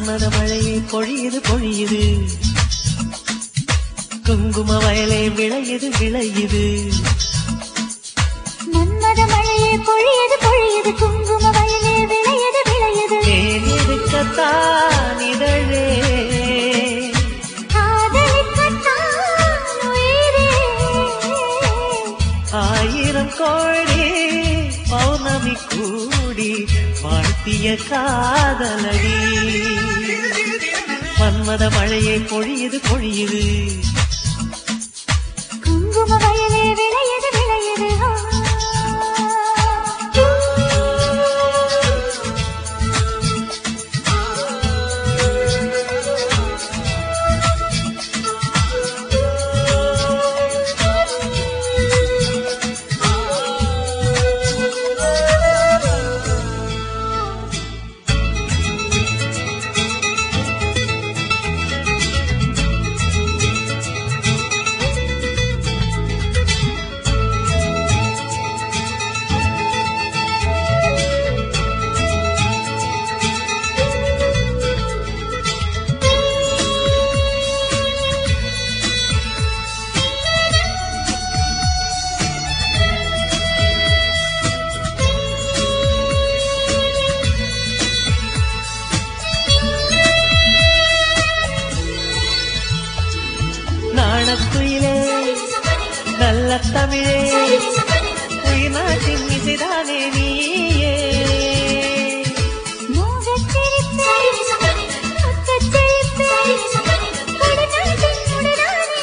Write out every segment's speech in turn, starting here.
மன்மத மழையே பொழியுது பொழியுது குங்கும வயலே விளையுது விளையுது மன்மத மழையே பொழியது பொழியது குங்கும வயலே விளையது விளையது தேன் எடுக்கத்தான் இதழே காதலிக்கத்தான் உயிரே ஆயிரம் கோடி பௌர்ணமி கூடி வாழ்த்திய காதலடி மன்மத மழையே பொழியுது பொழியுது குங்கும வயலே விளையது விளையது நாணக்குயிலே நல்ல தமிழே உயிர்நாட்டின் இசைதானே நீயே மோகச் சிரிப்பே, முத்தச் சிரிப்பே, கொடுநாட்டின் உடனானே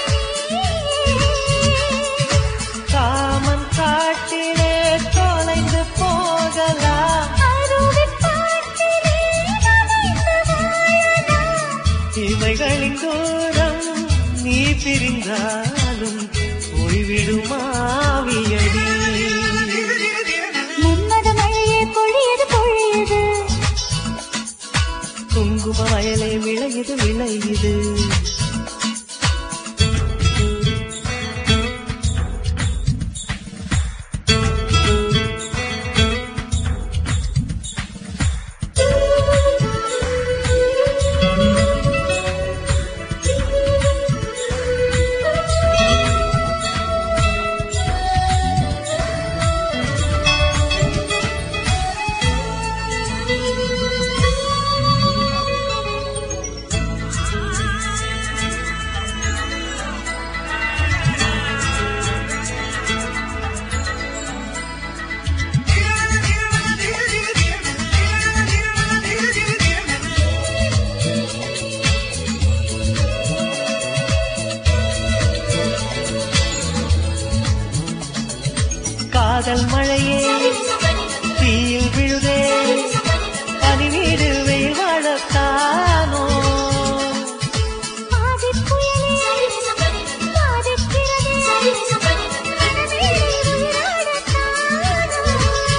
காமன் காட்டிலே தொலைந்து போகலாம் அருவிப் பாட்டிலே நனைந்து வாழலாம். இவைகளின் தூரம் நீ பிரிந்தாலும் போய்விடும் ஆவியடி மன்மத மழையே பொழியது பொழியது குங்கும வயலே விளையுது விளையுது காதல் மழையே தீயில் விழுதே பனி வீடு வெயில் வாழத்தானோ ஆதிப் புயலே, ஆதிப் திரளே, மனமே உயிராடத்தானோ.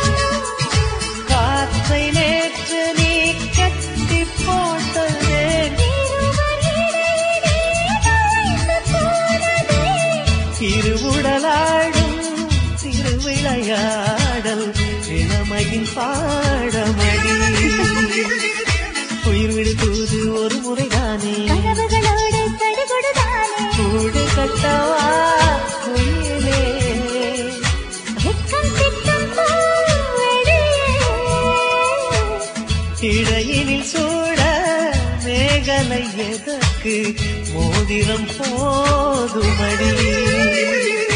காற்றை நேற்று நீ கட்டி போட்டதேன் இருவர் இடையிலே நுழைந்து போனதே. திருவுடலாடும் திருவிளையாடல் இளமையின் பாடமடி உயிர் விடு தூது ஒரு முறைதானே கனவுகளோடு கடுகொடுதானே கூடு கட்டவா உயிரே வெட்கம் திட்டம் பூவெளியே. இடையினில் சூட மேகலை எதற்கு மோதிரம் போதுமடி